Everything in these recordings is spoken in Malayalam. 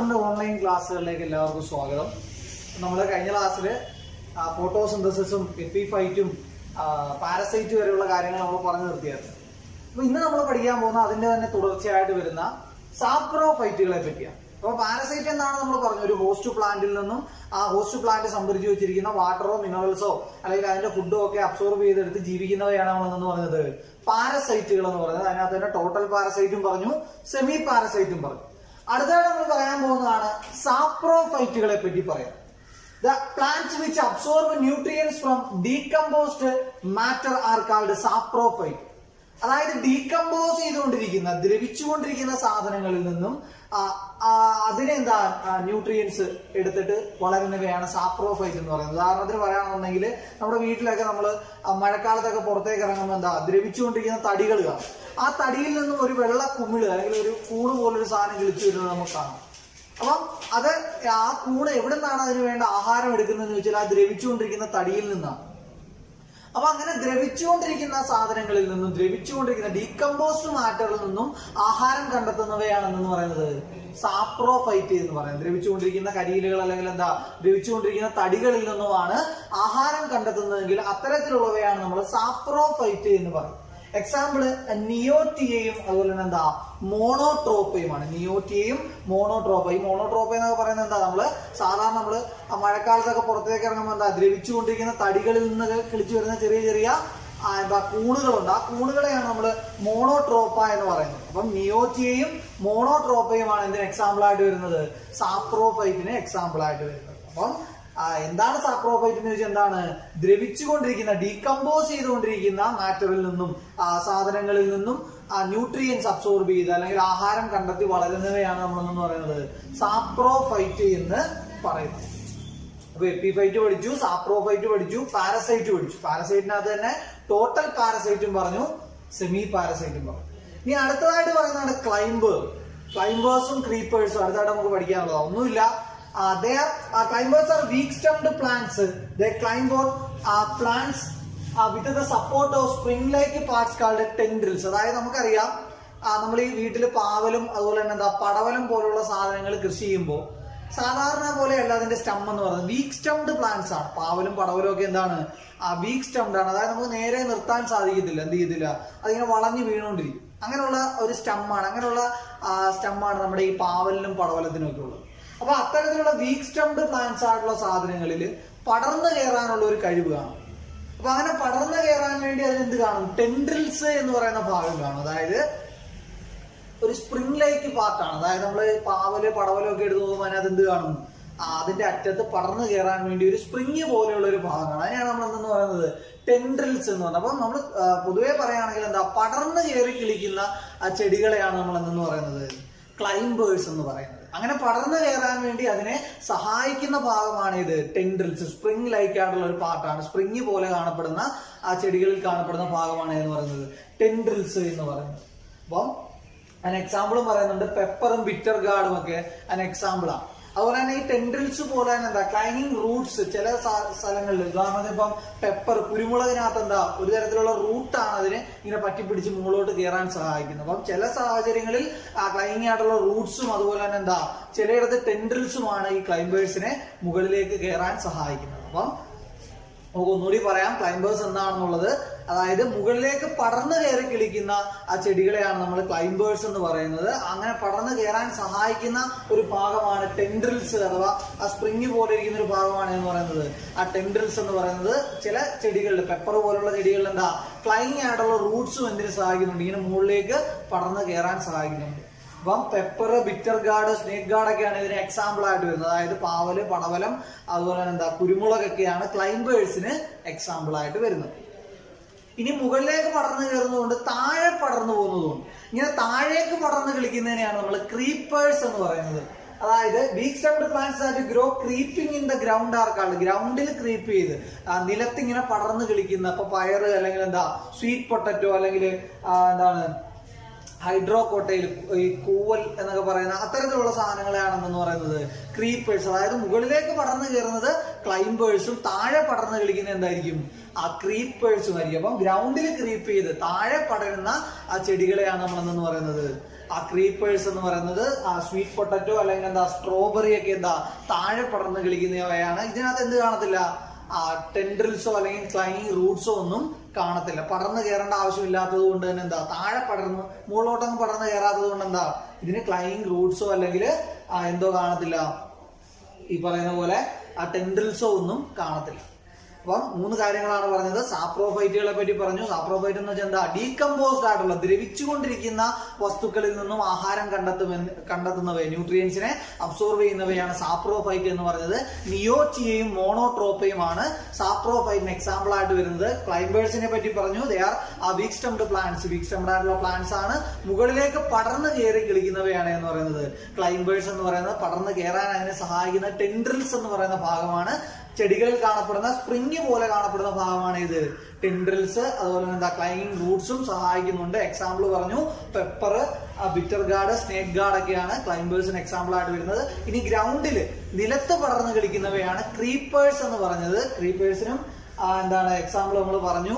ചാപ്റ്ററിന്റെ ഓൺലൈൻ ക്ലാസ്സുകളിലേക്ക് എല്ലാവർക്കും സ്വാഗതം നമ്മൾ കഴിഞ്ഞ ക്ലാസ്സിൽ ഫോട്ടോസിന്തസിസും എപ്പിഫൈറ്റും പാരസൈറ്റ് വരെയുള്ള കാര്യങ്ങൾ നമ്മൾ പറഞ്ഞു നിർത്തിയായിരുന്നു അപ്പൊ ഇന്ന് നമ്മൾ പഠിക്കാൻ പോകുന്ന അതിന്റെ തന്നെ തുടർച്ചയായിട്ട് വരുന്ന സാപ്രോഫൈറ്റുകളെ പറ്റിയാണ് അപ്പോൾ പാരസൈറ്റ് എന്താണ് നമ്മൾ പറഞ്ഞു ഒരു ഹോസ്റ്റ് പ്ലാന്റിൽ നിന്നും ആ ഹോസ്റ്റ് പ്ലാന്റ് സംഭരിച്ചു വെച്ചിരിക്കുന്ന വാട്ടറോ മിനറൽസോ അല്ലെങ്കിൽ അതിന്റെ ഫുഡോ ഒക്കെ അബ്സോർബ് ചെയ്തെടുത്ത് ജീവിക്കുന്നവയാണ് നമ്മളെന്ന് പറഞ്ഞത് പാരസൈറ്റുകൾ എന്ന് പറയുന്നത് അതിനകത്ത് തന്നെ ടോട്ടൽ പാരസൈറ്റും പറഞ്ഞു സെമി പാരസൈറ്റും പറഞ്ഞു അടുത്തതായിട്ട് നമ്മൾ പറയാൻ പോകുന്നതാണ് സാപ്രോഫൈറ്റുകളെ പറ്റി പറയാം The plants which absorb nutrients from decomposed matter are called saprophyte. അതായത് ഡീകമ്പോസ് ചെയ്തുകൊണ്ടിരിക്കുന്ന ദ്രവിച്ചുകൊണ്ടിരിക്കുന്ന സാധനങ്ങളിൽ നിന്നും ആ, ആ, അതിനെന്താ ന്യൂട്രിയൻസ് എടുത്തിട്ട് വളരുന്നവയാണ് സാപ്രോഫൈറ്റ് എന്ന് പറയുന്നത് ഉദാഹരണത്തിന് പറയുകയാണെന്നുണ്ടെങ്കിൽ നമ്മുടെ വീട്ടിലൊക്കെ നമ്മൾ മഴക്കാലത്തൊക്കെ പുറത്തേക്ക് ഇറങ്ങുമ്പോൾ എന്താ ദ്രവിച്ചുകൊണ്ടിരിക്കുന്ന തടികൾ കാണും ആ തടിയിൽ നിന്നും ഒരു വെള്ള കുമിള് അല്ലെങ്കിൽ ഒരു കൂണ് പോലൊരു സാധനം കിളിച്ചു വരുന്നത് നമുക്ക് കാണാം അപ്പം അത് ആ കൂണ് എവിടെ നിന്നാണ് അതിന് വേണ്ട ആഹാരം എടുക്കുന്നതെന്ന് ചോദിച്ചാൽ ആ ദ്രവിച്ചുകൊണ്ടിരിക്കുന്ന തടിയിൽ നിന്നാണ് അപ്പൊ അങ്ങനെ ദ്രവിച്ചുകൊണ്ടിരിക്കുന്ന സാധനങ്ങളിൽ നിന്നും ദ്രവിച്ചുകൊണ്ടിരിക്കുന്ന ഡീകമ്പോസ്ഡ് മാറ്ററിൽ നിന്നും ആഹാരം കണ്ടെത്തുന്നവയാണെന്ന് പറയുന്നത് സാപ്രോഫൈറ്റ് എന്ന് പറയുന്നത് ദ്രവിച്ചുകൊണ്ടിരിക്കുന്ന കരിയിലുകൾ അല്ലെങ്കിൽ എന്താ ദ്രവിച്ചുകൊണ്ടിരിക്കുന്ന തടികളിൽ നിന്നുമാണ് ആഹാരം കണ്ടെത്തുന്നതെങ്കിൽ അത്തരത്തിലുള്ളവയാണ് നമ്മൾ സാപ്രോഫൈറ്റ് എന്ന് പറയുന്നത് എക്സാമ്പിള് നിയോട്ടിയയും അതുപോലെ തന്നെ എന്താ മോണോട്രോപ്പയുമാണ് നിയോട്ടിയയും മോണോട്രോപ്പ ഈ മോണോട്രോപ്പ എന്നൊക്കെ പറയുന്നത് എന്താ നമ്മള് സാധാരണ നമ്മള് ആ മഴക്കാലത്തൊക്കെ പുറത്തേക്ക് ഇറങ്ങുമ്പോൾ എന്താ ദ്രവിച്ചുകൊണ്ടിരിക്കുന്ന തടികളിൽ നിന്ന് കിളിച്ചു വരുന്ന ചെറിയ ചെറിയ ആ, എന്താ കൂണുകളുണ്ട് ആ കൂണുകളെയാണ് നമ്മൾ മോണോട്രോപ്പ എന്ന് പറയുന്നത് അപ്പം നിയോറ്റിയയും മോണോട്രോപ്പയുമാണ് എന്തിന് എക്സാമ്പിൾ ആയിട്ട് വരുന്നത് സാപ്രോഫൈറ്റിന് എക്സാമ്പിൾ ആയിട്ട് വരുന്നത് അപ്പം ആ, എന്താണ് സാപ്രോഫൈറ്റ് എന്ന് വെച്ചാൽ എന്താണ് ദ്രവിച്ചുകൊണ്ടിരിക്കുന്ന ഡീകമ്പോസ് ചെയ്തുകൊണ്ടിരിക്കുന്ന മാറ്ററിൽ നിന്നും ആ, സാധനങ്ങളിൽ നിന്നും ന്യൂട്രിയൻസ് അബ്സോർബ് ചെയ്ത് അല്ലെങ്കിൽ ആഹാരം കണ്ടെത്തി വളരുന്നവയാണ് നമ്മളെന്ന് പറയുന്നത് സാപ്രോഫൈറ്റ് എന്ന് പറയുന്നത് അപ്പൊ എപ്പിഫൈറ്റ് പഠിച്ചു സാപ്രോഫൈറ്റ് പഠിച്ചു പാരസൈറ്റ് പഠിച്ചു പാരസൈറ്റിനകത്ത് തന്നെ ടോട്ടൽ പാരസൈറ്റും പറഞ്ഞു സെമി പാരസൈറ്റും പറഞ്ഞു ഇനി അടുത്തതായിട്ട് പറയുന്നതാണ് ക്ലൈംബർ ക്ലൈംബേഴ്സും ക്രീപ്പേഴ്സും അടുത്തായിട്ട് നമുക്ക് പഠിക്കാനുള്ളത് ഒന്നുമില്ല climbers are weak stemmed plants they climb on plants with the support of spring like parts called tendrils അതായത് നമുക്കറിയാം നമ്മൾ ഈ വീട്ടിൽ പാവലും അതുപോലെ തന്നെ എന്താ പടവലം പോലുള്ള സാധനങ്ങൾ കൃഷി ചെയ്യുമ്പോൾ സാധാരണ പോലെയല്ല അതിന്റെ സ്റ്റം എന്ന് പറയുന്നത് വീക്ക് സ്റ്റംഡ് പ്ലാന്റ്സ് ആണ് പാവലും പടവലും ഒക്കെ എന്താണ് ആ വീക്ക് സ്റ്റംഡ് ആണ് അതായത് നമുക്ക് നേരെ നിർത്താൻ സാധിക്കത്തില്ല എന്ത് ചെയ്തില്ല അതിങ്ങനെ വളഞ്ഞു വീണുകൊണ്ടിരിക്കും അങ്ങനെയുള്ള ഒരു സ്റ്റമ്മാണ് അങ്ങനെയുള്ള സ്റ്റമ്മാണ് നമ്മുടെ ഈ പാവലിനും പടവലത്തിനും ഒക്കെ ഉള്ളത് അപ്പൊ അത്തരത്തിലുള്ള വീക്ക് സ്റ്റംഡ് പ്ലാന്റ്സ് ആയിട്ടുള്ള സാധനങ്ങളിൽ പടർന്നു കയറാനുള്ള ഒരു കഴിവ് കാണും അപ്പൊ അങ്ങനെ പടർന്നു കയറാൻ വേണ്ടി അതിന് എന്ത് കാണും ടെൻഡ്രിൽസ് എന്ന് പറയുന്ന ഭാഗം കാണും അതായത് ഒരു സ്പ്രിംഗ് ലൈക്ക് പാർട്ടാണ് അതായത് നമ്മൾ പാവല് പടവലും ഒക്കെ എടുത്ത് നോക്കുമ്പോൾ അതിനകത്ത് എന്ത് കാണും ആ, അതിന്റെ അറ്റത്ത് പടർന്നു കയറാൻ വേണ്ടി ഒരു സ്പ്രിങ് പോലെയുള്ള ഒരു ഭാഗമാണ് അതിനെയാണ് നമ്മൾ എന്തെന്ന് പറയുന്നത് ടെൻഡ്രിൽസ് എന്ന് പറയുന്നത് അപ്പം നമ്മൾ പൊതുവെ പറയുകയാണെങ്കിൽ എന്താ പടർന്നു കയറി കിളിക്കുന്ന ആ ചെടികളെയാണ് നമ്മൾ എന്തെന്ന് പറയുന്നത് ക്ലൈംബേഴ്സ് എന്ന് പറയുന്നത് അങ്ങനെ പടർന്നു കയറാൻ വേണ്ടി അതിനെ സഹായിക്കുന്ന ഭാഗമാണ് ഇത് ടെൻഡ്രിൽസ് സ്പ്രിംഗ് ലൈക്ക് ആയിട്ടുള്ള ഒരു പാർട്ടാണ് സ്പ്രിങ് പോലെ കാണപ്പെടുന്ന ആ ചെടികളിൽ കാണപ്പെടുന്ന ഭാഗമാണ് എന്ന് പറയുന്നത് ടെൻഡ്രിൽസ് എന്ന് പറയുന്നത് അപ്പം അതിന് എക്സാമ്പിളും പറയുന്നുണ്ട് പെപ്പറും ബിറ്റർ ഗാർഡും ഒക്കെ അതിന് എക്സാമ്പിളാണ് അതുപോലെ തന്നെ ഈ ടെൻഡ്രിൽസ് പോലെ തന്നെ എന്താ ക്ലൈനിങ് റൂട്ട്സ് ചില സ- സ്ഥലങ്ങളിൽ ഉദാഹരണത്തിന് ഇപ്പം പെപ്പർ കുരുമുളകിനകത്ത് എന്താ ഒരു തരത്തിലുള്ള റൂട്ടാണ് അതിനെ ഇങ്ങനെ പറ്റിപ്പിടിച്ച് മുകളിലോട്ട് കയറാൻ സഹായിക്കുന്നത് അപ്പം ചില സാഹചര്യങ്ങളിൽ ആ ക്ലൈനിങ് ആയിട്ടുള്ള റൂട്ട്സും അതുപോലെ തന്നെ എന്താ ചിലയിടത്ത് ടെൻഡ്രിൽസുമാണ് ഈ ക്ലൈംബേഴ്സിനെ മുകളിലേക്ക് കയറാൻ സഹായിക്കുന്നത് അപ്പം നമുക്ക് ഒന്നുകൂടി പറയാം ക്ലൈംബേഴ്സ് എന്താണെന്നുള്ളത് അതായത് മുകളിലേക്ക് പടർന്നു കയറി കിളിക്കുന്ന ആ ചെടികളെയാണ് നമ്മൾ ക്ലൈംബേഴ്സ് എന്ന് പറയുന്നത് അങ്ങനെ പടർന്നു കയറാൻ സഹായിക്കുന്ന ഒരു ഭാഗമാണ് ടെൻഡ്രിൽസ് അഥവാ ആ സ്പ്രിങ് പോലെ ഇരിക്കുന്ന ഒരു ഭാഗമാണ് എന്ന് പറയുന്നത് ആ ടെൻഡ്രിൽസ് എന്ന് പറയുന്നത് ചില ചെടികളിൽ പെപ്പർ പോലുള്ള ചെടികളിൽ എന്താ ക്ലൈങ് ആയിട്ടുള്ള റൂട്ട്സും എന്തിനു സഹായിക്കുന്നുണ്ട് ഇങ്ങനെ മുകളിലേക്ക് പടർന്നു കയറാൻ സഹായിക്കുന്നുണ്ട് അപ്പം pepper bitter gourd snake gourd ഒക്കെയാണ് ഇതിന് എക്സാമ്പിൾ ആയിട്ട് വരുന്നത് അതായത് പാവല് പടവലം അതുപോലെ തന്നെ എന്താ കുരുമുളകൊക്കെയാണ് ക്ലൈംബേഴ്സിന് എക്സാമ്പിൾ ആയിട്ട് വരുന്നത് ഇനി മുകളിലേക്ക് പടർന്നു കയറുന്നതുകൊണ്ട് താഴെ പടർന്നു പോകുന്നതുകൊണ്ട് ഇങ്ങനെ താഴേക്ക് പടർന്ന് കളിക്കുന്നതിനെയാണ് നമ്മൾ ക്രീപ്പേഴ്സ് എന്ന് പറയുന്നത് അതായത് വീക്ക് സ്റ്റെപ്ഡ് പ്ലാന്റ്സ് ആയിട്ട് grow creeping in the ground ആർക്കാണ് ഗ്രൗണ്ടിൽ ക്രീപ്പ് ചെയ്ത് ആ, നിലത്ത് ഇങ്ങനെ പടർന്ന് കളിക്കുന്ന ഇപ്പൊ പയറ് അല്ലെങ്കിൽ എന്താ സ്വീറ്റ് പൊട്ടറ്റോ അല്ലെങ്കിൽ എന്താണ് ഹൈഡ്രോകോട്ടയിൽ ഈ കൂവൽ എന്നൊക്കെ പറയുന്ന അത്തരത്തിലുള്ള സാധനങ്ങളെയാണെന്ന് പറയുന്നത് ക്രീപ്പേഴ്സ് അതായത് മുകളിലേക്ക് പടർന്നു കയറുന്നത് ക്ലൈംബേഴ്സും താഴെ പടർന്നു കളിക്കുന്ന എന്തായിരിക്കും ആ ക്രീപ്പേഴ്സും ആയിരിക്കും അപ്പം ഗ്രൗണ്ടിൽ ക്രീപ്പ് ചെയ്ത് താഴെ പടരുന്ന ആ ചെടികളെയാണ് നമ്മൾ എന്തെന്ന് പറയുന്നത് ആ ക്രീപ്പേഴ്സ് എന്ന് പറയുന്നത് ആ സ്വീറ്റ് പൊട്ടറ്റോ അല്ലെങ്കിൽ എന്താ സ്ട്രോബെറി ഒക്കെ എന്താ താഴെ പടർന്ന് കളിക്കുന്നവയാണ് ഇതിനകത്ത് എന്ത് കാണത്തില്ല ആ ടെൻഡ്രിൽസോ അല്ലെങ്കിൽ ക്ലൈങ് റൂട്ട്സോ ഒന്നും കാണത്തില്ല പടർന്ന് കയറേണ്ട ആവശ്യമില്ലാത്തത് കൊണ്ട് തന്നെ എന്താ താഴെ പടർന്ന് മുകളിലോട്ടൊന്നും പടർന്ന് കയറാത്തത് കൊണ്ട് എന്താ ഇതിന് ക്ലൈങ് റൂട്ട്സോ അല്ലെങ്കിൽ എന്തോ കാണത്തില്ല ഈ പറയുന്ന പോലെ ആ ടെൻഡ്രിൽസോ ഒന്നും കാണത്തില്ല അപ്പം മൂന്ന് കാര്യങ്ങളാണ് പറഞ്ഞത് സാപ്രോഫൈറ്റുകളെ പറ്റി പറഞ്ഞു സാപ്രോഫൈറ്റ് എന്ന് വെച്ചാൽ എന്താ ഡീകമ്പോസ്ഡ് ആയിട്ടുള്ള ദ്രവിച്ചുകൊണ്ടിരിക്കുന്ന വസ്തുക്കളിൽ നിന്നും ആഹാരം കണ്ടെത്തുമെന്ന് കണ്ടെത്തുന്നവയെ ന്യൂട്രിയൻസിനെ അബ്സോർവ് ചെയ്യുന്നവയാണ് സാപ്രോഫൈറ്റ് എന്ന് പറഞ്ഞത് നിയോച്ചിയയും മോണോട്രോപ്പയുമാണ് സാപ്രോഫൈറ്റിന് എക്സാമ്പിൾ ആയിട്ട് വരുന്നത് ക്ലൈംബേഴ്സിനെ പറ്റി പറഞ്ഞു they are uh weak stemmed plants weak stemmed ആയിട്ടുള്ള പ്ലാന്റ്സ് ആണ് മുകളിലേക്ക് പടർന്ന് കയറി കളിക്കുന്നവയാണ് എന്ന് പറയുന്നത് ക്ലൈംബേഴ്സ് എന്ന് പറയുന്നത് പടർന്ന് കയറാൻ അതിനെ സഹായിക്കുന്ന ടെൻഡ്രിൽസ് എന്ന് പറയുന്ന ഭാഗമാണ് ചെടികളിൽ കാണപ്പെടുന്ന സ്പ്രിങ് പോലെ കാണപ്പെടുന്ന ഭാഗമാണ് ഇത് ടെൻഡ്രിൽസ് അതുപോലെ തന്നെ എന്താ ക്ലൈമിംഗ് റൂട്ട്സും സഹായിക്കുന്നുണ്ട് എക്സാമ്പിൾ പറഞ്ഞു pepper bitter gourd snake gourd ഒക്കെയാണ് ക്ലൈംബേഴ്സിന് എക്സാമ്പിൾ ആയിട്ട് വരുന്നത് ഇനി ഗ്രൗണ്ടിൽ നിലത്ത് പടർന്ന് കളിക്കുന്നവയാണ് ക്രീപ്പേഴ്സ് എന്ന് പറഞ്ഞത് ക്രീപ്പേഴ്സിനും എന്താണ് എക്സാമ്പിൾ നമ്മൾ പറഞ്ഞു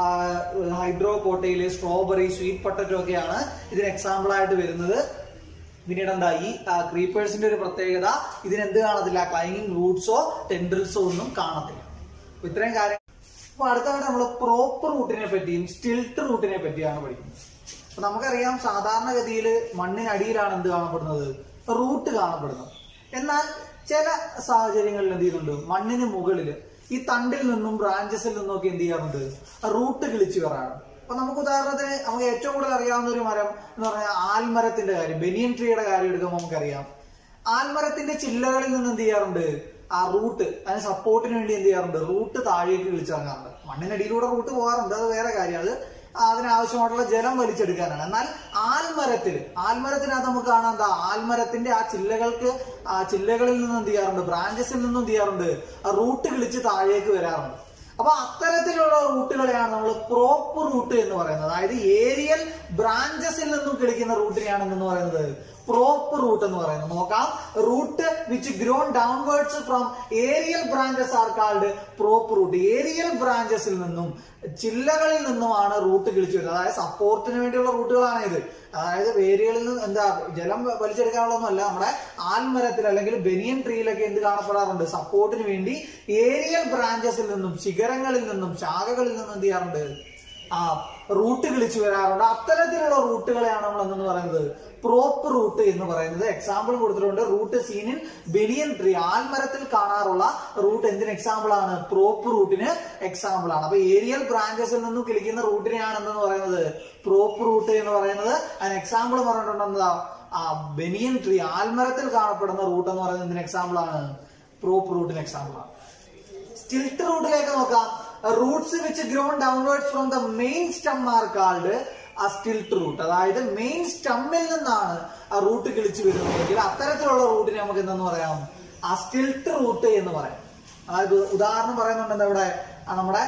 hydrocotyle strawberry sweet potato ഒക്കെയാണ് ഇതിന് എക്സാമ്പിൾ ആയിട്ട് വരുന്നത് പിന്നീട് എന്താ ഈ ക്രീപ്പേഴ്സിന്റെ ഒരു പ്രത്യേകത ഇതിന് എന്ത് കാണത്തില്ല ക്ലൈമിംഗ് റൂട്ട്സോ ടെൻഡ്രിൽസോ ഒന്നും കാണത്തില്ല അപ്പൊ ഇത്രയും കാര്യം അപ്പൊ അടുത്തതായിട്ട് നമ്മൾ പ്രോപ്പർ റൂട്ടിനെ പറ്റിയും സ്റ്റിൽട്ട് റൂട്ടിനെ പറ്റിയാണ് പഠിക്കുന്നത് അപ്പൊ നമുക്കറിയാം സാധാരണഗതിയിൽ മണ്ണിനടിയിലാണ് എന്ത് കാണപ്പെടുന്നത് റൂട്ട് കാണപ്പെടുന്നത് എന്നാൽ ചില സാഹചര്യങ്ങളിൽ എന്ത് ചെയ്യുന്നുണ്ട് മണ്ണിന് മുകളിൽ ഈ തണ്ടിൽ നിന്നും ബ്രാഞ്ചസിൽ നിന്നും ഒക്കെ എന്ത് ചെയ്യാറുണ്ട് റൂട്ട് കിളിച്ചു വരാറുണ്ട് അപ്പൊ നമുക്ക് ഉദാഹരണത്തിന് നമുക്ക് ഏറ്റവും കൂടുതൽ അറിയാവുന്ന ഒരു മരം എന്ന് പറഞ്ഞാൽ ആൽമരത്തിന്റെ കാര്യം ബെനിയൻ ട്രീയുടെ കാര്യം എടുക്കുമ്പോൾ നമുക്കറിയാം ആൽമരത്തിന്റെ ചില്ലകളിൽ നിന്ന് എന്ത് ചെയ്യാറുണ്ട് ആ റൂട്ട് അതിന് സപ്പോർട്ടിന് വേണ്ടി എന്ത് ചെയ്യാറുണ്ട് റൂട്ട് താഴേക്ക് വിളിച്ചിറങ്ങാറുണ്ട് മണ്ണിനടിയിലൂടെ റൂട്ട് പോകാറുണ്ട് അത് വേറെ കാര്യം അത് അതിനാവശ്യമായിട്ടുള്ള ജലം വലിച്ചെടുക്കാനാണ് എന്നാൽ ആൽമരത്തിൽ ആൽമരത്തിനകത്ത് നമുക്ക് കാണാം എന്താ ആൽമരത്തിന്റെ ആ ചില്ലകൾക്ക് ആ ചില്ലകളിൽ നിന്ന് എന്ത് ചെയ്യാറുണ്ട് ബ്രാഞ്ചസിൽ നിന്നും എന്ത് ചെയ്യാറുണ്ട് ആ റൂട്ട് കിളിച്ച് താഴേക്ക് വരാറുണ്ട് അപ്പൊ അത്തരത്തിലുള്ള റൂട്ടുകളെയാണ് നമ്മൾ പ്രോപ്പർ റൂട്ട് എന്ന് പറയുന്നത് അതായത് ഏരിയൽ ബ്രാഞ്ചസിൽ നിന്നും കിളിക്കുന്ന റൂട്ടിനെയാണ് എന്ന് പറയുന്നത് പ്രോപ്പർ റൂട്ട് എന്ന് പറയുന്നത് നോക്കാം root which grown downwards from aerial branches are called proper root aerial ബ്രാഞ്ചസിൽ നിന്നും ചില്ലകളിൽ നിന്നുമാണ് റൂട്ട് കിളിച്ചു വരുന്നത് അതായത് സപ്പോർട്ടിന് വേണ്ടിയുള്ള റൂട്ടുകളാണ് ഇത് അതായത് വേരുകളിൽ നിന്ന് എന്താ ജലം വലിച്ചെടുക്കാനുള്ളതൊന്നുമല്ല നമ്മുടെ ആൽമരത്തിൽ അല്ലെങ്കിൽ ബനിയൻ ട്രീയിലൊക്കെ എന്ത് കാണപ്പെടാറുണ്ട് സപ്പോർട്ടിന് വേണ്ടി ഏരിയൽ ബ്രാഞ്ചസിൽ നിന്നും ശിഖരങ്ങളിൽ നിന്നും ശാഖകളിൽ നിന്നും എന്ത് ചെയ്യാറുണ്ട് ആ റൂട്ട് കിളിച്ചു വരാറുണ്ട് അത്തരത്തിലുള്ള റൂട്ടുകളെയാണ് നമ്മൾ എന്തെന്ന് പറയുന്നത് പ്രോപ്പർ റൂട്ട് എന്ന് പറയുന്നത് എക്സാമ്പിൾ കൊടുത്തിട്ടുണ്ട് root seen in banyan tree ആൽമരത്തിൽ കാണാറുള്ള റൂട്ട് എന്തിന് എക്സാമ്പിൾ ആണ് പ്രോപ്പർ റൂട്ടിന് എക്സാമ്പിൾ ആണ് അപ്പൊ ഏരിയൽ ബ്രാഞ്ചസിൽ നിന്നും കിളിക്കുന്ന റൂട്ടിനെയാണ് എന്തെന്ന് പറയുന്നത് പ്രോപ്പർ റൂട്ട് എന്ന് പറയുന്നത് അതിന് എക്സാമ്പിൾ പറഞ്ഞിട്ടുണ്ട് എന്താ ആ ബെനിയൻ ട്രീ ആൽമരത്തിൽ കാണപ്പെടുന്ന റൂട്ട് എന്ന് പറയുന്നത് എന്തിന് എക്സാമ്പിൾ ആണ് പ്രോപ്പർ റൂട്ടിന് എക്സാമ്പിൾ ആണ് സ്റ്റിൽറ്റ് റൂട്ടിലേക്ക് നോക്കാം roots which grown downwards from the main stem are called uh stilt root അതായത് മെയിൻ സ്റ്റമ്മിൽ നിന്നാണ് ആ റൂട്ട് കിളിച്ചു വരുന്നതെങ്കിൽ അത്തരത്തിലുള്ള റൂട്ടിനെ നമുക്ക് എന്തെന്ന് പറയാം ആ സ്റ്റിൽറ്റ് റൂട്ട് എന്ന് പറയാം അതായത് ഉദാഹരണം പറയുന്നുണ്ട് എന്താ ഇവിടെ ആ നമ്മുടെ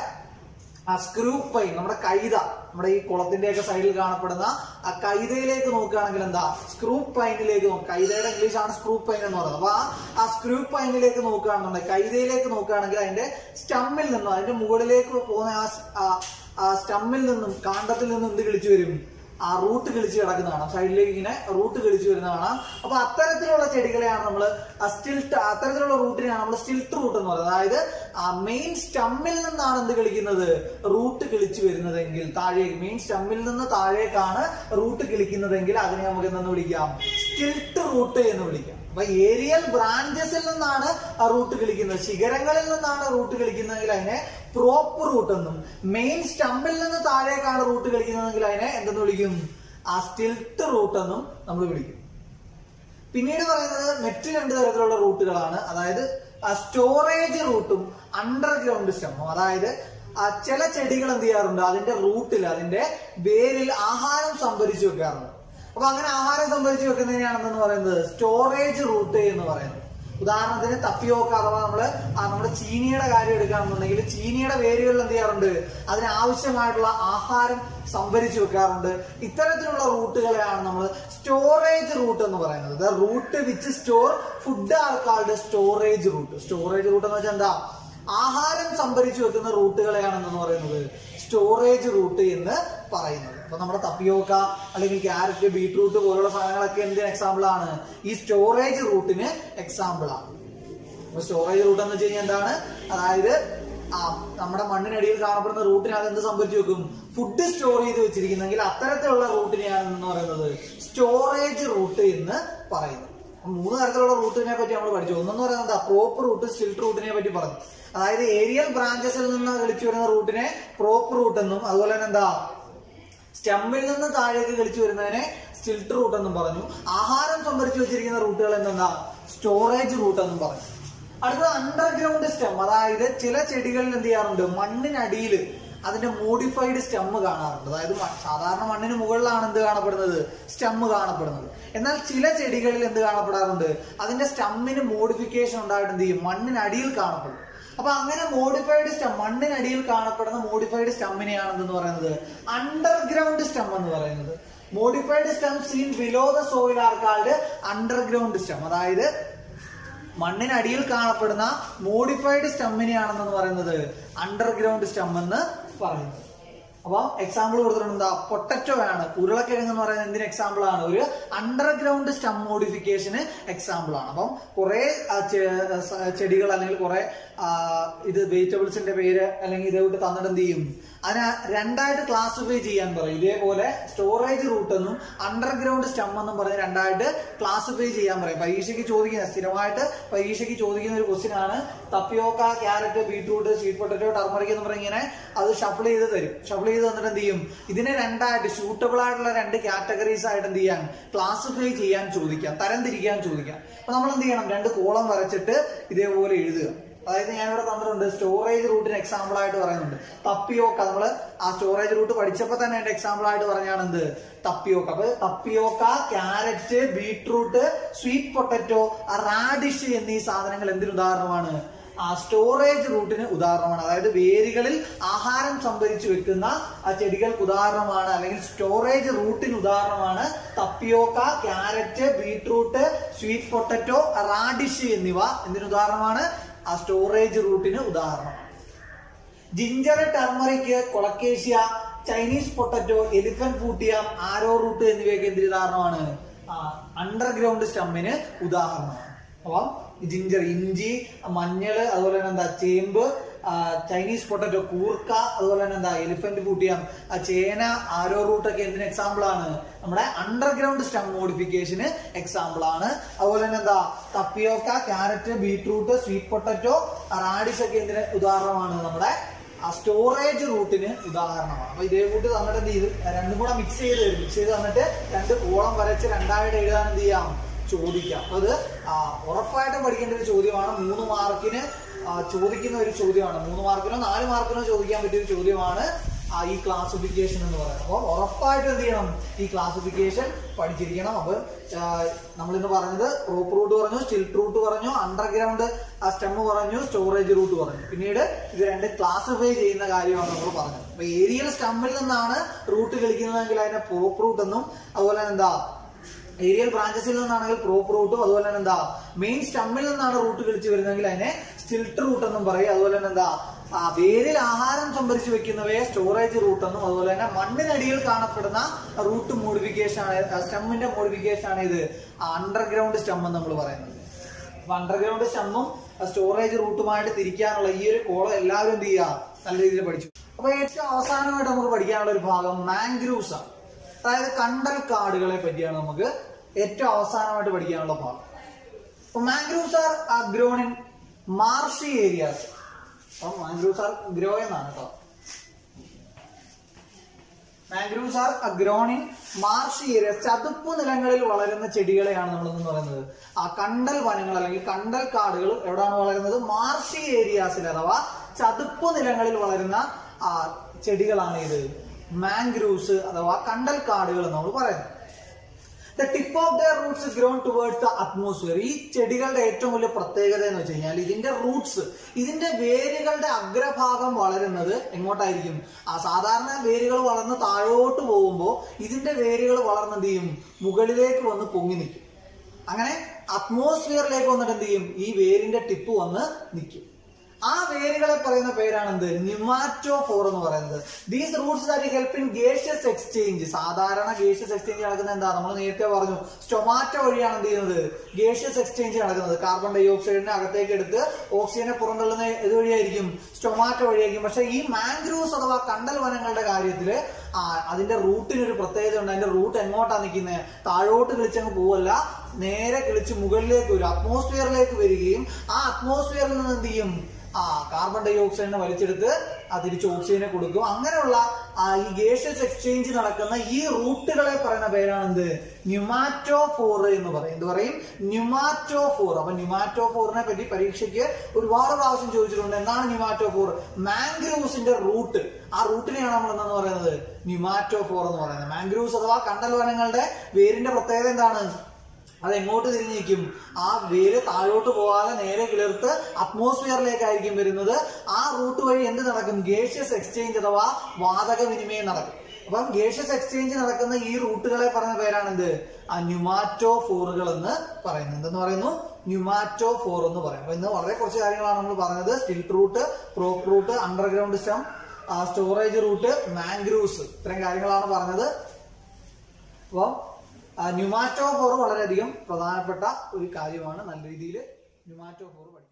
ആ സ്ക്രൂ പൈൻ നമ്മുടെ കൈത നമ്മുടെ ഈ കുളത്തിന്റെ ഒക്കെ സൈഡിൽ കാണപ്പെടുന്ന ആ കൈതയിലേക്ക് നോക്കുകയാണെങ്കിൽ എന്താ സ്ക്രൂ പൈനിലേക്ക് നോക്കുക കൈതയുടെ ഇംഗ്ലീഷ് ആണ് സ്ക്രൂ പൈൻ എന്ന് പറയുന്നത് അപ്പൊ ആ ആ സ്ക്രൂ പൈനിലേക്ക് നോക്കുകയാണെന്നുണ്ടെങ്കിൽ കൈതയിലേക്ക് നോക്കുകയാണെങ്കിൽ അതിന്റെ സ്റ്റമ്മിൽ നിന്നും അതിന്റെ മുകളിലേക്ക് പോകുന്ന ആ സ്- ആ- ആ സ്റ്റമ്മിൽ നിന്നും കാണ്ടത്തിൽ നിന്നും എന്ത് കിളിച്ചു വരും ആ റൂട്ട് കിളിച്ച് കിടക്കുന്ന കാണാം സൈഡിലേക്ക് ഇങ്ങനെ റൂട്ട് കിളിച്ച് വരുന്ന കാണാം അപ്പൊ അത്തരത്തിലുള്ള ചെടികളെയാണ് നമ്മൾ സ്റ്റിൽട്ട് അത്തരത്തിലുള്ള റൂട്ടിനെയാണ് നമ്മൾ സ്റ്റിൽട്ട് റൂട്ട് എന്ന് പറയുന്നത് അതായത് ആ മെയിൻ സ്റ്റമ്മിൽ നിന്നാണ് എന്ത് കിളിക്കുന്നത് റൂട്ട് കിളിച്ച് വരുന്നതെങ്കിൽ താഴേക്ക് മെയിൻ സ്റ്റമ്മിൽ നിന്ന് താഴേക്കാണ് റൂട്ട് കിളിക്കുന്നതെങ്കിൽ അതിനെ നമുക്ക് എന്തെന്ന് വിളിക്കാം സ്റ്റിൽട്ട് റൂട്ട് എന്ന് വിളിക്കാം അപ്പൊ ഏരിയൽ ബ്രാഞ്ചസിൽ നിന്നാണ് ആ റൂട്ട് കിളിക്കുന്നത് ശിഖരങ്ങളിൽ നിന്നാണ് റൂട്ട് കിളിക്കുന്നതെങ്കിൽ അതിനെ പ്രോപ്പർ റൂട്ട് എന്നും മെയിൻ സ്റ്റമ്പിൽ നിന്ന് താഴേക്കാണ് റൂട്ട് കളിക്കുന്നതെങ്കിൽ അതിനെ എന്തെന്ന് വിളിക്കും ആ സ്റ്റിൽട്ട് റൂട്ട് എന്നും നമ്മൾ വിളിക്കും പിന്നീട് പറയുന്നത് മറ്റ് രണ്ട് തരത്തിലുള്ള റൂട്ടുകളാണ് അതായത് സ്റ്റോറേജ് റൂട്ടും അണ്ടർഗ്രൗണ്ട് സ്റ്റെമ്മും അതായത് ആ ചില ചെടികൾ എന്ത് ചെയ്യാറുണ്ട് അതിന്റെ റൂട്ടിൽ അതിന്റെ വേരിൽ ആഹാരം സംഭരിച്ചു വെക്കാറുണ്ട് അപ്പൊ അങ്ങനെ ആഹാരം സംഭരിച്ചു വെക്കുന്നതിനാണെന്ന് പറയുന്നത് സ്റ്റോറേജ് റൂട്ട് എന്ന് പറയുന്നത് ഉദാഹരണത്തിന് തപ്പിയോക്ക അഥവാ നമ്മള് ആ നമ്മുടെ ചീനിയുടെ കാര്യം എടുക്കുകയാണെന്നുണ്ടെങ്കിൽ ചീനിയുടെ വേരുകളിൽ എന്ത് ചെയ്യാറുണ്ട് അതിന് ആവശ്യമായിട്ടുള്ള ആഹാരം സംഭരിച്ചു വെക്കാറുണ്ട് ഇത്തരത്തിലുള്ള റൂട്ടുകളെയാണ് നമ്മൾ സ്റ്റോറേജ് റൂട്ട് എന്ന് പറയുന്നത് the root which store food are called storage root storage root എന്ന് വെച്ചാൽ എന്താ ആഹാരം സംഭരിച്ചു വെക്കുന്ന റൂട്ടുകളെയാണെന്ന് പറയുന്നത് സ്റ്റോറേജ് റൂട്ട് എന്ന് പറയുന്നത് അപ്പൊ നമ്മുടെ തപ്പിയോക്ക അല്ലെങ്കിൽ ക്യാരറ്റ് ബീട്രൂട്ട് പോലുള്ള സാധനങ്ങളൊക്കെ എന്തിന് എക്സാമ്പിൾ ആണ് ഈ സ്റ്റോറേജ് റൂട്ടിന് എക്സാമ്പിൾ ആണ് അപ്പൊ സ്റ്റോറേജ് റൂട്ട് എന്ന് വെച്ച് കഴിഞ്ഞാൽ എന്താണ് അതായത് ആ നമ്മുടെ മണ്ണിനടിയിൽ കാണപ്പെടുന്ന റൂട്ടിനകത്ത് എന്ത് സംഭരിച്ചു വെക്കും ഫുഡ് സ്റ്റോർ ചെയ്ത് വെച്ചിരിക്കുന്നെങ്കിൽ അത്തരത്തിലുള്ള റൂട്ടിനെയാണ് എന്ന് പറയുന്നത് സ്റ്റോറേജ് റൂട്ട് എന്ന് പറയുന്നത് അപ്പൊ മൂന്ന് തരത്തിലുള്ള റൂട്ടിനെ പറ്റി നമ്മൾ പഠിച്ചു ഒന്നെന്ന് പറയുന്നത് എന്താ പ്രോപ്പർ റൂട്ട് സ്റ്റിൽട്ട് റൂട്ടിനെ പറ്റി പറഞ്ഞു അതായത് ഏരിയൽ ബ്രാഞ്ചസിൽ നിന്ന് കളിച്ചു വരുന്ന റൂട്ടിനെ പ്രോപ്പർ റൂട്ട് എന്നും അതുപോലെ തന്നെ എന്താ സ്റ്റെമ്മിൽ നിന്ന് താഴേക്ക് കളിച്ചു വരുന്നതിനെ സ്റ്റിൽട്ട് റൂട്ട് എന്നും പറഞ്ഞു ആഹാരം സംഭരിച്ചു വെച്ചിരിക്കുന്ന റൂട്ടുകൾ എന്തെന്താ സ്റ്റോറേജ് റൂട്ട് എന്നും പറഞ്ഞു അടുത്ത അണ്ടർഗ്രൗണ്ട് സ്റ്റെം അതായത് ചില ചെടികളിൽ എന്ത് ചെയ്യാറുണ്ട് മണ്ണിനടിയിൽ അതിന്റെ മോഡിഫൈഡ് സ്റ്റെം കാണാറുണ്ട് അതായത് മ- സാധാരണ മണ്ണിന് മുകളിലാണ് എന്ത് കാണപ്പെടുന്നത് സ്റ്റെം കാണപ്പെടുന്നത് എന്നാൽ ചില ചെടികളിൽ എന്ത് കാണപ്പെടാറുണ്ട് അതിന്റെ സ്റ്റമ്മിന് മോഡിഫിക്കേഷൻ ഉണ്ടായിട്ട് എന്ത് ചെയ്യും മണ്ണിനടിയിൽ കാണപ്പെടും അപ്പൊ അങ്ങനെ മോഡിഫൈഡ് സ്റ്റെം മണ്ണിനടിയിൽ കാണപ്പെടുന്ന മോഡിഫൈഡ് സ്റ്റമ്മിനെയാണ് എന്തെന്ന് പറയുന്നത് അണ്ടർഗ്രൗണ്ട് സ്റ്റെം എന്ന് പറയുന്നത് modified stem seen below the soil are called underground stem അതായത് മണ്ണിനടിയിൽ കാണപ്പെടുന്ന മോഡിഫൈഡ് സ്റ്റമ്മിനെയാണെന്ന് പറയുന്നത് അണ്ടർഗ്രൗണ്ട് സ്റ്റം എന്ന് പറയുന്നത് അപ്പൊ എക്സാമ്പിൾ കൊടുത്തിട്ടുണ്ട് എന്താ പൊട്ടറ്റോ ആണ് ഉരുളക്കിഴങ്ങ് എന്ന് പറയുന്നത് എന്തിന് എക്സാമ്പിൾ ആണ് ഒരു അണ്ടർഗ്രൗണ്ട് സ്റ്റം മോഡിഫിക്കേഷന് എക്സാമ്പിൾ ആണ് അപ്പം കുറെ ചെടികൾ അല്ലെങ്കിൽ കുറെ ഇത് വെജിറ്റബിൾസിന്റെ പേര് അല്ലെങ്കിൽ ഇതേവിട്ട് തന്നിട്ട് എന്ത് ചെയ്യും അതിനെ രണ്ടായിട്ട് ക്ലാസിഫൈ ചെയ്യാൻ പറയും ഇതേപോലെ സ്റ്റോറേജ് റൂട്ട് എന്നും അണ്ടർഗ്രൗണ്ട് സ്റ്റം എന്നും പറഞ്ഞ് രണ്ടായിട്ട് ക്ലാസിഫൈ ചെയ്യാൻ പറയും പരീക്ഷയ്ക്ക് ചോദിക്കുന്ന സ്ഥിരമായിട്ട് പരീക്ഷയ്ക്ക് ചോദിക്കുന്ന ഒരു ക്വസ്റ്റ്യൻ ആണ് tapioca carrot beetroot sweet potato turmeric എന്ന് പറഞ്ഞ ഇങ്ങനെ അത് ഷഫിൾ ചെയ്ത് തരും ഷഫിൾ ചെയ്ത് തന്നിട്ട് എന്ത് ചെയ്യും ഇതിനെ രണ്ടായിട്ട് സൂട്ടബിൾ ആയിട്ടുള്ള രണ്ട് കാറ്റഗറീസ് ആയിട്ട് എന്ത് ചെയ്യാൻ ക്ലാസിഫൈ ചെയ്യാൻ ചോദിക്കാം തരംതിരിക്കാൻ ചോദിക്കാം അപ്പൊ നമ്മൾ എന്ത് ചെയ്യണം രണ്ട് കോളം വരച്ചിട്ട് ഇതേപോലെ എഴുതുക അതായത് ഞാൻ ഇവിടെ തന്നിട്ടുണ്ട് സ്റ്റോറേജ് റൂട്ടിന് എക്സാമ്പിൾ ആയിട്ട് പറയുന്നുണ്ട് തപ്പിയോക്ക നമ്മള് ആ സ്റ്റോറേജ് റൂട്ട് പഠിച്ചപ്പോ തന്നെ അതിന്റെ എക്സാമ്പിൾ ആയിട്ട് പറഞ്ഞാണ് എന്ത് തപ്പിയോക്ക അപ്പൊ tapioca carrot beetroot sweet potato radish എന്നീ സാധനങ്ങൾ എന്തിന് ഉദാഹരണമാണ് ആ സ്റ്റോറേജ് റൂട്ടിന് ഉദാഹരണമാണ് അതായത് വേരുകളിൽ ആഹാരം സംഭരിച്ചു വെക്കുന്ന ആ ചെടികൾക്ക് ഉദാഹരണമാണ് അല്ലെങ്കിൽ സ്റ്റോറേജ് റൂട്ടിന് ഉദാഹരണമാണ് tapioca carrot beetroot sweet potato radish എന്നിവ എന്തിന് ഉദാഹരണമാണ് ആ സ്റ്റോറേജ് റൂട്ടിന് ഉദാഹരണമാണ് ginger turmeric colocasia Chinese potato elephant foot yam arrowroot എന്നിവയൊക്കെ എന്തിന് ഉദാഹരണമാണ് അണ്ടർഗ്രൗണ്ട് സ്റ്റമ്മിന് ഉദാഹരണമാണ് അപ്പം ജിഞ്ചർ ഇഞ്ചി മഞ്ഞള് അതുപോലെ തന്നെ എന്താ ചേമ്പ് ആ, ചൈനീസ് പൊട്ടറ്റോ കൂർക്ക അതുപോലെ തന്നെ എന്താ എലിഫന്റ് ഫൂട്ടിയം ആ, ചേന ആരോ റൂട്ട് ഒക്കെ എന്തിന് എക്സാമ്പിൾ ആണ് നമ്മുടെ അണ്ടർഗ്രൗണ്ട് സ്റ്റം മോഡിഫിക്കേഷന് എക്സാമ്പിൾ ആണ് അതുപോലെ തന്നെ എന്താ tapioca carrot beetroot sweet potato radish ഒക്കെ എന്തിന് ഉദാഹരണമാണ് നമ്മുടെ ആ സ്റ്റോറേജ് റൂട്ടിന് ഉദാഹരണമാണ് അപ്പൊ ഇതേ കൂട്ട് തന്നിട്ട് എന്ത് ചെയ്ത് രണ്ടും കൂടെ മിക്സ് ചെയ്ത് തരും മിക്സ് ചെയ്ത് തന്നിട്ട് രണ്ട് കോളം വരച്ച് രണ്ടായിട്ട് എഴുതാൻ എന്ത് ചെയ്യാം ചോദിക്കാം അപ്പൊ അത് ആ, ഉറപ്പായിട്ടും പഠിക്കേണ്ട ഒരു ചോദ്യമാണ് മൂന്ന് മാർക്കിന് ആ, ചോദിക്കുന്ന ഒരു ചോദ്യമാണ് മൂന്ന് മാർക്കിനോ നാല് മാർക്കിനോ ചോദിക്കാൻ പറ്റിയ ഒരു ചോദ്യമാണ് ആ, ഈ ക്ലാസിഫിക്കേഷൻ എന്ന് പറയുന്നത് അപ്പോൾ ഉറപ്പായിട്ടും എന്ത് ചെയ്യണം ഈ ക്ലാസിഫിക്കേഷൻ പഠിച്ചിരിക്കണം അപ്പൊ നമ്മൾ ഇന്ന് പറഞ്ഞത് പ്രോപ്പർ റൂട്ട് പറഞ്ഞു സ്റ്റിൽട്ട് റൂട്ട് പറഞ്ഞു അണ്ടർഗ്രൗണ്ട് സ്റ്റെം പറഞ്ഞു സ്റ്റോറേജ് റൂട്ട് പറഞ്ഞു പിന്നീട് ഇത് രണ്ട് ക്ലാസിഫൈ ചെയ്യുന്ന കാര്യമാണ് നമ്മൾ പറഞ്ഞത് അപ്പൊ ഏരിയൽ സ്റ്റമ്മിൽ നിന്നാണ് റൂട്ട് കളിക്കുന്നതെങ്കിൽ അതിനെ പ്രോപ്പർ റൂട്ട് എന്നും അതുപോലെ തന്നെ എന്താ ഏരിയൽ ബ്രാഞ്ചസിൽ നിന്നാണെങ്കിൽ പ്രോപ്പ് റൂട്ടും അതുപോലെ തന്നെ എന്താ മെയിൻ സ്റ്റമ്മിൽ നിന്നാണ് റൂട്ട് കളിച്ച് വരുന്നതെങ്കിൽ അതിനെ സ്റ്റിൽട്ട് റൂട്ട് എന്നും പറയും അതുപോലെ തന്നെ എന്താ ആ വേരിൽ ആഹാരം സംഭരിച്ചു വെക്കുന്നവയെ സ്റ്റോറേജ് റൂട്ട് എന്നും അതുപോലെ തന്നെ മണ്ണിനടിയിൽ കാണപ്പെടുന്ന റൂട്ട് മോഡിഫിക്കേഷൻ ആണ് സ്റ്റമ്മിന്റെ മോഡിഫിക്കേഷൻ ആണ് ഇത് അണ്ടർഗ്രൗണ്ട് സ്റ്റം എന്ന് നമ്മൾ പറയുന്നത് അപ്പൊ അണ്ടർഗ്രൗണ്ട് സ്റ്റമ്മും സ്റ്റോറേജ് റൂട്ടുമായിട്ട് തിരിക്കാനുള്ള ഈ ഒരു കോളം എല്ലാവരും എന്ത് ചെയ്യുക നല്ല രീതിയിൽ പഠിച്ചു അപ്പൊ ഏറ്റവും അവസാനമായിട്ട് നമുക്ക് പഠിക്കാനുള്ള ഒരു ഭാഗം മാംഗ്രൂവ്സ് ആണ് അതായത് കണ്ടൽ കാടുകളെ പറ്റിയാണ് നമുക്ക് ഏറ്റവും അവസാനമായിട്ട് പഠിക്കാനുള്ള ഭാഗം അപ്പൊ mangroves are grown in marshy areas അപ്പൊ മാംഗ്രൂവ്സ് ആർ ഗ്രോ എന്നാണ് കേട്ടോ mangroves are grown in marshy areas ചതുപ്പ് നിലങ്ങളിൽ വളരുന്ന ചെടികളെയാണ് നമ്മൾ എന്ന് പറയുന്നത് ആ കണ്ടൽ വനങ്ങൾ അല്ലെങ്കിൽ കണ്ടൽ കാടുകൾ എവിടെയാണ് വളരുന്നത് മാർഷി ഏരിയാസിൽ അഥവാ ചതുപ്പ് നിലങ്ങളിൽ വളരുന്ന ആ ചെടികളാണ് ഇത് മാംഗ്രൂവ്സ് അഥവാ കണ്ടൽ കാടുകൾ എന്ന് നമ്മൾ പറയുന്നത് the tip of the roots grown towards the atmosphere ഈ ചെടികളുടെ ഏറ്റവും വലിയ പ്രത്യേകത എന്ന് വെച്ച് കഴിഞ്ഞാൽ ഇതിന്റെ റൂട്ട്സ് ഇതിന്റെ വേരുകളുടെ അഗ്രഭാഗം വളരുന്നത് എങ്ങോട്ടായിരിക്കും ആ സാധാരണ വേരുകൾ വളർന്ന് താഴോട്ട് പോകുമ്പോൾ ഇതിന്റെ വേരുകൾ വളർന്ന് എന്ത് ചെയ്യും മുകളിലേക്ക് വന്ന് പൊങ്ങി നിൽക്കും അങ്ങനെ അറ്റ്മോസ്ഫിയറിലേക്ക് വന്നിട്ട് എന്ത് ചെയ്യും ഈ വേരിന്റെ ടിപ്പ് വന്ന് നിൽക്കും ആ വേരുകളെ പറയുന്ന പേരാണ് എന്ത് ന്യൂമാറ്റോഫോർ എന്ന് പറയുന്നത് these roots that help in gaseous exchange സാധാരണ ഗേഷ്യസ് എക്സ്ചേഞ്ച് നടക്കുന്നത് എന്താ നമ്മൾ നേരത്തെ പറഞ്ഞു സ്റ്റൊമാറ്റോ വഴിയാണ് എന്ത് ചെയ്യുന്നത് ഗേഷ്യസ് എക്സ്ചേഞ്ച് നടക്കുന്നത് കാർബൺ ഡൈ ഓക്സൈഡിനെ അകത്തേക്ക് എടുത്ത് ഓക്സിജനെ പുറന്തള്ളുന്ന ഇത് വഴിയായിരിക്കും സ്റ്റൊമാറ്റോ വഴിയായിരിക്കും പക്ഷെ ഈ മാംഗ്രൂവ്സ് അഥവാ കണ്ടൽ വനങ്ങളുടെ കാര്യത്തില് ആ അതിന്റെ റൂട്ടിന് ഒരു പ്രത്യേകത ഉണ്ട് അതിന്റെ റൂട്ട് എങ്ങോട്ടാ നിൽക്കുന്നത് താഴോട്ട് കിളിച്ചങ്ങ് പോവല്ല നേരെ കിളിച്ച് മുകളിലേക്ക് വരും അറ്റ്മോസ്ഫിയറിലേക്ക് വരികയും ആ അറ്റ്മോസ്ഫിയറിൽ നിന്ന് എന്ത് ചെയ്യും ആ കാർബൺ ഡൈ ഓക്സൈഡിനെ വലിച്ചെടുത്ത് ആ തിരിച്ച് ഓക്സിജനെ കൊടുക്കും അങ്ങനെയുള്ള ആ ഈ ഗേഷ്യസ് എക്സ്ചേഞ്ച് നടക്കുന്ന ഈ റൂട്ടുകളെ പറയുന്ന പേരാണ് എന്ത് ന്യൂമാറ്റോഫോർ എന്ന് പറയും എന്ത് പറയും ന്യൂമാറ്റോഫോർ അപ്പൊ ന്യൂമാറ്റോഫോറിനെ പറ്റി പരീക്ഷയ്ക്ക് ഒരുപാട് പ്രാവശ്യം ചോദിച്ചിട്ടുണ്ട് എന്താണ് ന്യൂമാറ്റോഫോർ മാംഗ്രൂവ്സിന്റെ റൂട്ട് ആ റൂട്ടിനെയാണ് നമ്മൾ എന്തെന്ന് പറയുന്നത് ന്യൂമാറ്റോഫോർ എന്ന് പറയുന്നത് മാംഗ്രൂവ്സ് അഥവാ കണ്ടൽ വനങ്ങളുടെ വേരിന്റെ പ്രത്യേകത എന്താണ് അത് എങ്ങോട്ട് തിരിഞ്ഞിരിക്കും ആ വേര് താഴോട്ട് പോകാതെ നേരെ കിളിർത്ത് അറ്റ്മോസ്ഫിയറിലേക്കായിരിക്കും വരുന്നത് ആ റൂട്ട് വഴി എന്ത് നടക്കും ഗേഷ്യസ് എക്സ്ചേഞ്ച് അഥവാ വാതക വിനിമയം നടക്കും അപ്പം ഗേഷ്യസ് എക്സ്ചേഞ്ച് നടക്കുന്ന ഈ റൂട്ടുകളെ പറയുന്ന പേരാണെന്ത് ആ ന്യൂമാറ്റോഫോറുകൾ എന്ന് പറയുന്നത് എന്തെന്ന് പറയുന്നു ന്യൂമാറ്റോഫോർ എന്ന് പറയും അപ്പൊ ഇന്ന് വളരെ കുറച്ച് കാര്യങ്ങളാണ് നമ്മൾ പറഞ്ഞത് stilt root prop root underground stem storage root mangroves ഇത്രയും കാര്യങ്ങളാണ് പറഞ്ഞത് അപ്പം ന്യൂമാറ്റോഫോർ വളരെയധികം പ്രധാനപ്പെട്ട ഒരു കാര്യമാണ് നല്ല രീതിയിൽ ന്യൂമാറ്റോഫോർ പഠിക്കുക